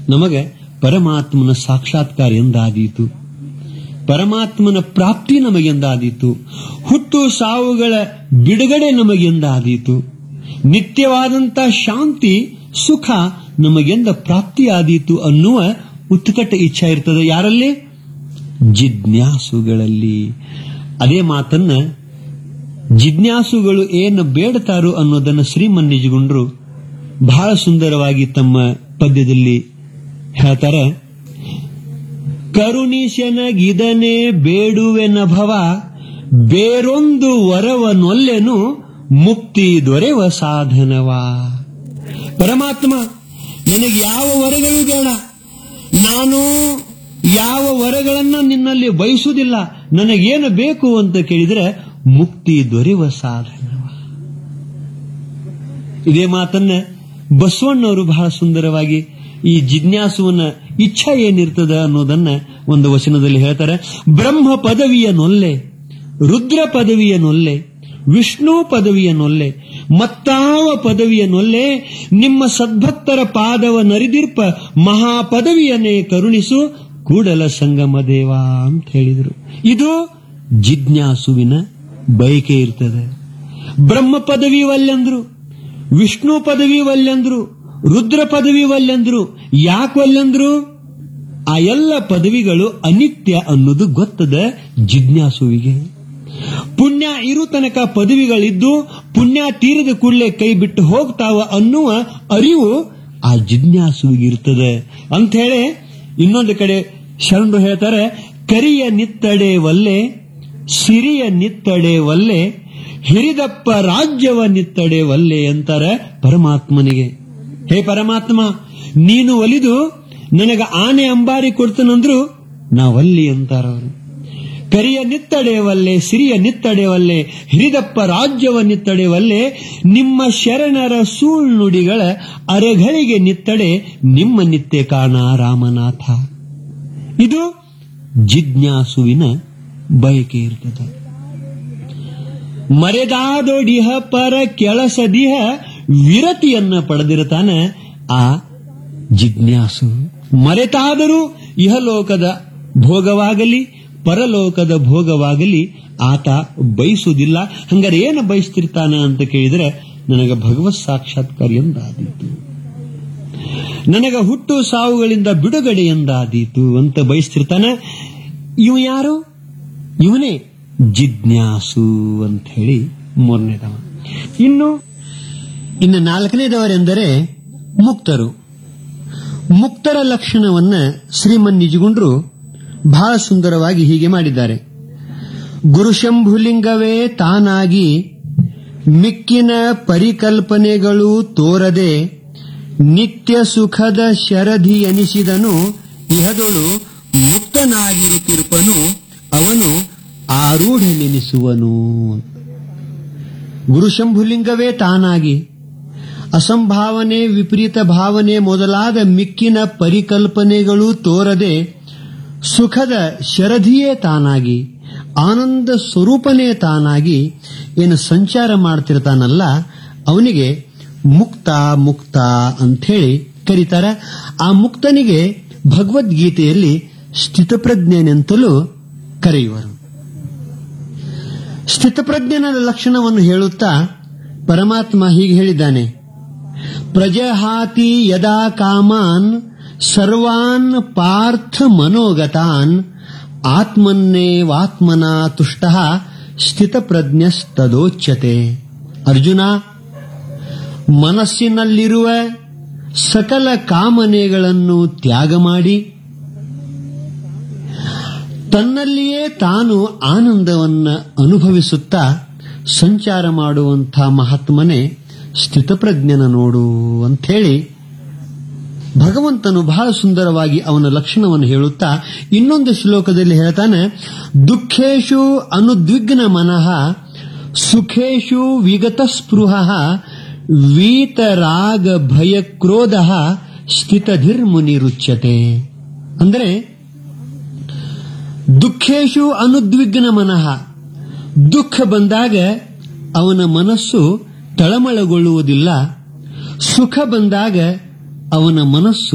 ನಮಗೆ ಪರಮಾತ್ಮನ ಸಾಕ್ಷಾತ್ಕಾರ ಎಂದಾದೀತು ಪರಮಾತ್ಮನ ಪ್ರಾಪ್ತಿ ನಮಗೆಂದಾದೀತು ಹುಟ್ಟು ಸಾವುಗಳ ಬಿಡುಗಡೆ ನಮಗೆಂದಾದೀತು ನಿತ್ಯವಾದಂತ ಶಾಂತಿ ಸುಖ ನಮಗೆಂದ ಪ್ರಾಪ್ತಿಯಾದೀತು ಅನ್ನುವ ಉತ್ಕಟ ಇಚ್ಛೆ ಇರ್ತದೆ ಯಾರಲ್ಲಿ ಜಿಜ್ಞಾಸುಗಳಲ್ಲಿ ಅದೇ ಮಾತನ್ನ ಜಿಜ್ಞಾಸುಗಳು ಏನು ಬೇಡತಾರೋ ಅನ್ನೋದನ್ನ ಶ್ರೀಮನ್ನಿಜುಗುಂಡ್ರು ಬಹಳ ಸುಂದರವಾಗಿ ತಮ್ಮ ಪದ್ಯದಲ್ಲಿ ಹೇಳ್ತಾರೆ ಕರುಣಿಶನಗಿದನೆ ಬೇಡುವೆನ ಭವ ಬೇರೊಂದು ವರವನೊಲ್ಲೆನು ಮುಕ್ತಿ ದೊರೆವ ಸಾಧನವಾ ಪರಮಾತ್ಮ ನನಗೆ ಯಾವ ವರಗಳು ಬೇಡ ನಾನು ಯಾವ ವರಗಳನ್ನ ನಿನ್ನಲ್ಲಿ ಬಯಸುವುದಿಲ್ಲ ನನಗೇನು ಬೇಕು ಅಂತ ಕೇಳಿದ್ರೆ ಮುಕ್ತಿ ದೊರೆವ ಸಾಧನವ ಇದೇ ಮಾತನ್ನ ಬಸವಣ್ಣವರು ಬಹಳ ಸುಂದರವಾಗಿ ಈ ಜಿಜ್ಞಾಸುವನ ಇಚ್ಛಾ ಏನಿರ್ತದ ಅನ್ನೋದನ್ನ ಒಂದು ವಚನದಲ್ಲಿ ಹೇಳ್ತಾರೆ ಬ್ರಹ್ಮ ಪದವಿಯ ನೊಲ್ಲೆ ರುದ್ರ ಪದವಿಯ ನೊಲ್ಲೆ ವಿಷ್ಣು ಪದವಿಯ ನೊಲ್ಲೆ ಮತ್ತಾವ ಪದವಿಯ ನೊಲ್ಲೆ ನಿಮ್ಮ ಸದ್ಭಕ್ತರ ಪಾದವ ನರಿದಿರ್ಪ ಮಹಾಪದವಿಯನ್ನೇ ಕರುಣಿಸು ಕೂಡಲ ಸಂಗಮ ದೇವ ಅಂತ ಹೇಳಿದರು ಇದು ಜಿಜ್ಞಾಸುವಿನ ಬಯಕೆ ಇರ್ತದೆ ಬ್ರಹ್ಮ ಪದವಿ ವಲ್ಯಂದ್ರು ವಿಷ್ಣು ಪದವಿ ವಲ್ಯಂದ್ರು ರುದ್ರ ಪದವಿ ವಲ್ಯಂದ್ರು ಯಾಕೆ ವಲ್ಯಂದ್ರು ಆ ಎಲ್ಲ ಪದವಿಗಳು ಅನಿತ್ಯ ಅನ್ನೋದು ಗೊತ್ತದ ಜಿಜ್ಞಾಸುವಿಗೆ ಪುಣ್ಯ ಇರು ತನಕ ಪದವಿಗಳಿದ್ದು ಪುಣ್ಯ ತೀರದ ಕೂಡಲೇ ಕೈ ಬಿಟ್ಟು ಹೋಗ್ತಾವ ಅನ್ನುವ ಅರಿವು ಆ ಜಿಜ್ಞಾಸುವಿಗೆ ಇರ್ತದೆ ಅಂತ ಹೇಳಿ ಇನ್ನೊಂದು ಕಡೆ ಶರಣರು ಹೇಳ್ತಾರೆ ಕರಿಯ ನಿತ್ತಡೆ ವಲ್ಲೆ ಸಿರಿಯ ನಿತ್ತಡೆ ವಲ್ಲೆ ಹಿರಿದಪ್ಪ ರಾಜ್ಯವ ನಿತ್ತಡೆ ವಲ್ಲೆ ಅಂತಾರೆ ಪರಮಾತ್ಮನಿಗೆ ಹೇ ಪರಮಾತ್ಮ ನೀನು ಒಲಿದು ನನಗ ಆನೆ ಅಂಬಾರಿ ಕೊಡ್ತನಂದ್ರು ನಾವಲ್ಲಿ ಅಂತಾರವರು ಕರಿಯ ನಿತ್ತಡೆವಲ್ಲೆ ಸಿರಿಯ ನಿತ್ತಡೆವಲ್ಲೆ ಹಿರಿದಪ್ಪ ರಾಜ್ಯವ ನಿತ್ತಡೆವಲ್ಲೆ ನಿಮ್ಮ ಶರಣರ ಸೂಳ್ನುಡಿಗಳ ಅರೆಗಳಿಗೆ ನಿತ್ತಡೆ ನಿಮ್ಮ ನಿತ್ಯ ಕಾಣ ರಾಮನಾಥ ಇದು ಜಿಜ್ಞಾಸುವಿನ ಬಯಕೆ ಇರ್ತದೆ ಮರೆದಾದೊಡಿಹ ಪರ ಕೆಲಸದಿಹ ವಿರತಿಯನ್ನ ಪಡೆದಿರುತ್ತಾನೆ ಆ ಜಿಜ್ಞಾಸು ಮರೆತಾದರೂ ಇಹಲೋಕದ ಭೋಗವಾಗಲಿ ಪರಲೋಕದ ಭೋಗವಾಗಲಿ ಆತ ಬಯಸುವುದಿಲ್ಲ ಹಂಗಾರೆ ಏನು ಬಯಸ್ತಿರ್ತಾನ ಅಂತ ಕೇಳಿದ್ರೆ ನನಗೆ ಭಗವತ್ ಸಾಕ್ಷಾತ್ಕಾರ ಎಂದಾದೀತು ನನಗ ಹುಟ್ಟು ಸಾವುಗಳಿಂದ ಬಿಡುಗಡೆ ಎಂದಾದೀತು ಅಂತ ಬಯಸ್ತಿರ್ತಾನೆ ಇವ ಯಾರು ಇವನೇ ಜಿಜ್ಞಾಸು ಅಂತ ಹೇಳಿ ಮೂರನೇದವ ಇನ್ನು ಇನ್ನು ನಾಲ್ಕನೇದವರೆಂದರೆ ಮುಕ್ತರು ಮುಕ್ತರ ಲಕ್ಷಣವನ್ನ ಶ್ರೀಮನ್ ನಿಜಗುಂಡ್ರು ಬಹಳ ಸುಂದರವಾಗಿ ಹೀಗೆ ಮಾಡಿದ್ದಾರೆ ಗುರುಶಂಭುಲಿಂಗವೇ ತಾನಾಗಿ ಮಿಕ್ಕಿನ ಪರಿಕಲ್ಪನೆಗಳು ತೋರದೆ ನಿತ್ಯ ಸುಖದ ಶರಧಿ ಎನಿಸಿದನು ಇಹದೊಳು ಮುಕ್ತನಾಗಿರುತ್ತಿರುಪನು ಅವನು ಆರೂಢನೆನಿಸುವನು ಗುರುಶಂಭುಲಿಂಗವೇ ತಾನಾಗಿ ಅಸಂಭಾವನೆ ವಿಪರೀತ ಭಾವನೆ ಮೊದಲಾದ ಮಿಕ್ಕಿನ ಪರಿಕಲ್ಪನೆಗಳು ತೋರದೆ ಸುಖದ ಶರಧಿಯೇ ತಾನಾಗಿ ಆನಂದ ಸ್ವರೂಪನೇ ತಾನಾಗಿ ಏನು ಸಂಚಾರ ಮಾಡ್ತಿರ್ತಾನಲ್ಲ ಅವನಿಗೆ ಮುಕ್ತ ಮುಕ್ತ ಅಂಥೇಳಿ ಕರೀತಾರೆ ಆ ಮುಕ್ತನಿಗೆ ಭಗವದ್ಗೀತೆಯಲ್ಲಿ ಸ್ಥಿತಪ್ರಜ್ಞನೆಂತಲೂ ಕರೆಯುವರು ಸ್ಥಿತಪ್ರಜ್ಞನ ಲಕ್ಷಣವನ್ನು ಹೇಳುತ್ತಾ ಪರಮಾತ್ಮ ಹೀಗೆ ಹೇಳಿದ್ದಾನೆ ಪ್ರಜಹಾತಿ ಯದಾ ಕಾಮಾನ್ ಸರ್ವಾನ್ ಪಾರ್ಥ ಮನೋಗತಾನ್ ಆತ್ಮನ್ನೇವಾತ್ಮನ ತುಷ್ಟ ಸ್ಥಿತಪ್ರಜ್ಞಸ್ತದೋಚ್ಯತೆ ಅರ್ಜುನ ಮನಸ್ಸಿನಲ್ಲಿರುವ ಸಕಲ ಕಾಮನೆಗಳನ್ನು ತ್ಯಾಗ ಮಾಡಿ ತನ್ನಲ್ಲಿಯೇ ತಾನು ಆನಂದವನ್ನ ಅನುಭವಿಸುತ್ತಾ ಸಂಚಾರ ಮಾಡುವಂಥ ಮಹಾತ್ಮನೇ ಸ್ಥಿತಪ್ರಜ್ಞನ ನೋಡು ಅಂಥೇಳಿ ಭಗವಂತನು ಬಹಳ ಸುಂದರವಾಗಿ ಅವನ ಲಕ್ಷಣವನ್ನು ಹೇಳುತ್ತಾ ಇನ್ನೊಂದು ಶ್ಲೋಕದಲ್ಲಿ ಹೇಳ್ತಾನೆ ದುಃಖೇಶು ಅನುದ್ವಿಗ್ನ ಮನಃ ಸುಖೇಶು ವಿಗತ ಸ್ಪೃಹ ವೀತರಾಗ ಭಯ ಕ್ರೋಧ ಸ್ಥಿತಧಿರ್ಮುನಿರುಚ್ಯತೆ ಅಂದರೆ ದುಃಖೇಶು ಅನುದ್ವಿಗ್ನ ಮನಃ ದುಃಖ ಬಂದಾಗ ಅವನ ಮನಸ್ಸು ತಳಮಳಗೊಳ್ಳುವುದಿಲ್ಲ ಸುಖ ಬಂದಾಗ ಅವನ ಮನಸ್ಸು